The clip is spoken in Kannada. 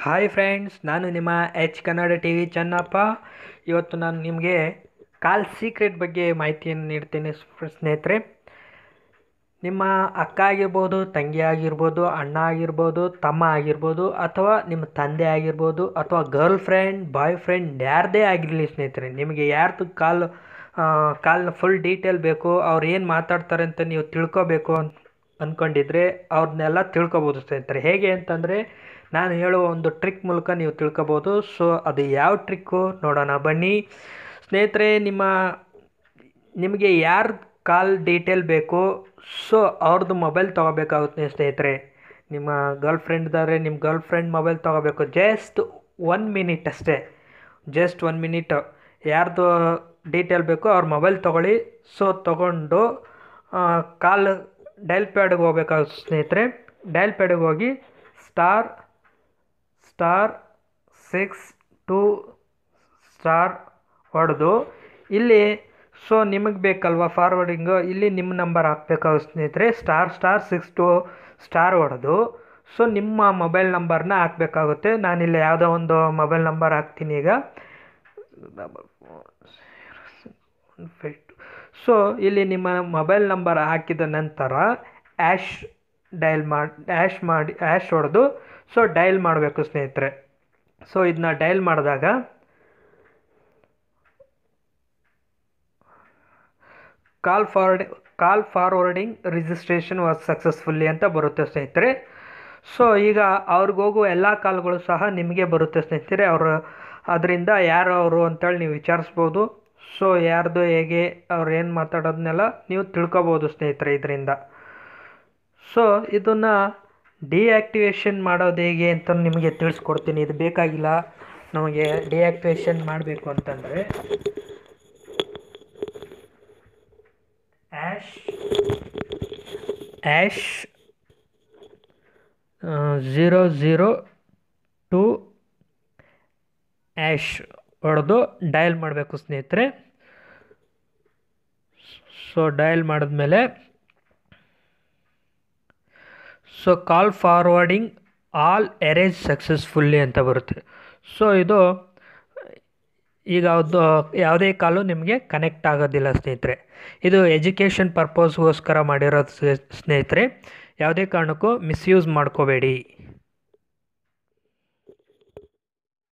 ಹಾಯ್ ಫ್ರೆಂಡ್ಸ್ ನಾನು ನಿಮ್ಮ H Kannada T V Chennappa ಇವತ್ತು ನಾನು ನಿಮಗೆ ಕಾಲ್ ಸೀಕ್ರೆಟ್ ಬಗ್ಗೆ ಮಾಹಿತಿಯನ್ನು ನೀಡ್ತೇನೆ ಸ್- ಸ್ನೇಹಿತರೆ ನಿಮ್ಮ ಅಕ್ಕ ಆಗಿರ್ಬೋದು ತಂಗಿ ಆಗಿರ್ಬೋದು ಅಣ್ಣ ಆಗಿರ್ಬೋದು ತಮ್ಮ ಆಗಿರ್ಬೋದು ಅಥವಾ ನಿಮ್ಮ ತಂದೆ ಆಗಿರ್ಬೋದು ಅಥವಾ ಗರ್ಲ್ ಫ್ರೆಂಡ್ ಬಾಯ್ ಫ್ರೆಂಡ್ ಯಾರದೇ ಆಗಿರಲಿ ಸ್ನೇಹಿತರೆ ನಿಮಗೆ ಯಾರ್ದು ಕಾಲ್ ಕಾಲ್ನ ಫುಲ್ ಡೀಟೇಲ್ ಬೇಕು ಅವ್ರು ಏನು ಮಾತಾಡ್ತಾರೆ ಅಂತ ನೀವು ತಿಳ್ಕೊಬೇಕು ಅಂತ ಅಂದ್ಕೊಂಡಿದ್ರೆ ಅವ್ರನ್ನೆಲ್ಲ ತಿಳ್ಕೊಬೋದು ಸ್ನೇಹಿತರೆ ಹೇಗೆ ಅಂತಂದರೆ ನಾನು ಹೇಳುವ ಒಂದು ಟ್ರಿಕ್ ಮೂಲಕ ನೀವು ತಿಳ್ಕೊಬೋದು ಸೊ ಅದು ಯಾವ ಟ್ರಿಕ್ಕು ನೋಡೋಣ ಬನ್ನಿ ಸ್ನೇಹಿತರೆ ನಿಮ್ಮ ನಿಮಗೆ ಯಾರ ಕಾಲ್ ಡೀಟೇಲ್ ಬೇಕು ಸೊ ಅವ್ರದ್ದು ಮೊಬೈಲ್ ತೊಗೋಬೇಕಾಗುತ್ತೆ ಸ್ನೇಹಿತರೆ ನಿಮ್ಮ ಗರ್ಲ್ ಫ್ರೆಂಡ್ ಇದ್ದಾರೆ ನಿಮ್ಮ ಗರ್ಲ್ ಫ್ರೆಂಡ್ ಮೊಬೈಲ್ ತೊಗೋಬೇಕು ಜಸ್ಟ್ ಒನ್ ಮಿನಿಟ್ ಅಷ್ಟೇ ಜಸ್ಟ್ ಒನ್ ಮಿನಿಟ್ ಯಾರ್ದು ಡೀಟೇಲ್ ಬೇಕೋ ಅವ್ರ ಮೊಬೈಲ್ ತೊಗೊಳ್ಳಿ ಸೊ ತೊಗೊಂಡು ಕಾಲ್ ಡೈಲ್ ಪ್ಯಾಡ್ಗೆ ಹೋಗ್ಬೇಕಾಗುತ್ತೆ ಸ್ನೇಹಿತರೆ ಡೈಲ್ ಪ್ಯಾಡ್ಗೆ ಹೋಗಿ star star six two star ಹೊಡೆದು ಇಲ್ಲಿ ಸೊ ನಿಮಗೆ ಬೇಕಲ್ವಾ ಫಾರ್ವರ್ಡಿಂಗು ಇಲ್ಲಿ ನಿಮ್ಮ ನಂಬರ್ ಹಾಕ್ಬೇಕಾಗುತ್ತೆ ಸ್ನೇಹಿತರೆ star star six two star ಹೊಡೆದು ಸೊ ನಿಮ್ಮ ಮೊಬೈಲ್ ನಂಬರ್ನ ಹಾಕಬೇಕಾಗುತ್ತೆ ನಾನಿಲ್ಲಿ ಯಾವುದೋ ಒಂದು ಮೊಬೈಲ್ ನಂಬರ್ ಹಾಕ್ತೀನಿ ಈಗ ಸೊ ಇಲ್ಲಿ ನಿಮ್ಮ ಮೊಬೈಲ್ ನಂಬರ್ ಹಾಕಿದ ನಂತರ ಆ್ಯಶ್ ಡೈಲ್ ಮಾಡಿ ಆ್ಯಶ್ ಮಾಡಿ ಆ್ಯಶ್ ಹೊಡೆದು ಸೊ ಡೈಲ್ ಮಾಡಬೇಕು ಸ್ನೇಹಿತರೆ ಸೊ ಇದನ್ನ ಡೈಲ್ ಮಾಡಿದಾಗ call forward call forwarding registration was successfully ಅಂತ ಬರುತ್ತೆ ಸ್ನೇಹಿತರೆ ಸೊ ಈಗ ಅವ್ರಿಗೆ ಹೋಗುವ ಎಲ್ಲ ಕಾಲ್ಗಳು ಸಹ ನಿಮಗೆ ಬರುತ್ತೆ ಸ್ನೇಹಿತರೆ ಅವರು ಅದರಿಂದ ಯಾರು ಅವರು ಅಂತೇಳಿ ನೀವು ವಿಚಾರಿಸ್ಬೋದು ಸೊ ಯಾರ್ದು ಹೇಗೆ ಅವ್ರು ಏನು ಮಾತಾಡೋದನ್ನೆಲ್ಲ ನೀವು ತಿಳ್ಕೊಬೋದು ಸ್ನೇಹಿತರೆ ಇದರಿಂದ ಸೊ ಇದನ್ನು ಡಿಆಕ್ಟಿವೇಶನ್ ಮಾಡೋದು ಹೇಗೆ ಅಂತ ನಿಮಗೆ ತಿಳಿಸ್ಕೊಡ್ತೀನಿ ಇದು ಬೇಕಾಗಿಲ್ಲ ನಮಗೆ ಡಿಆಕ್ಟಿವೇಶನ್ ಮಾಡಬೇಕು ಅಂತಂದರೆ hash hash zero zero two hash ಹೊಡೆದು ಡಯಲ್ ಮಾಡಬೇಕು ಸ್ನೇಹಿತರೆ ಸೊ ಡಯಲ್ ಮಾಡಿದ್ಮೇಲೆ so call forwarding all erase successfully ಅಂತ ಬರುತ್ತೆ ಸೊ ಇದು ಈಗ ಅದು ಯಾವುದೇ ಕಾಲು ನಿಮಗೆ ಕನೆಕ್ಟ್ ಆಗೋದಿಲ್ಲ ಸ್ನೇಹಿತರೆ ಇದು ಎಜುಕೇಷನ್ ಪರ್ಪಸ್ಗೋಸ್ಕರ ಮಾಡಿರೋದು ಸ್ನೇಹಿತರೆ ಯಾವುದೇ ಕಾರಣಕ್ಕೂ ಮಿಸ್ಯೂಸ್ ಮಾಡ್ಕೋಬೇಡಿ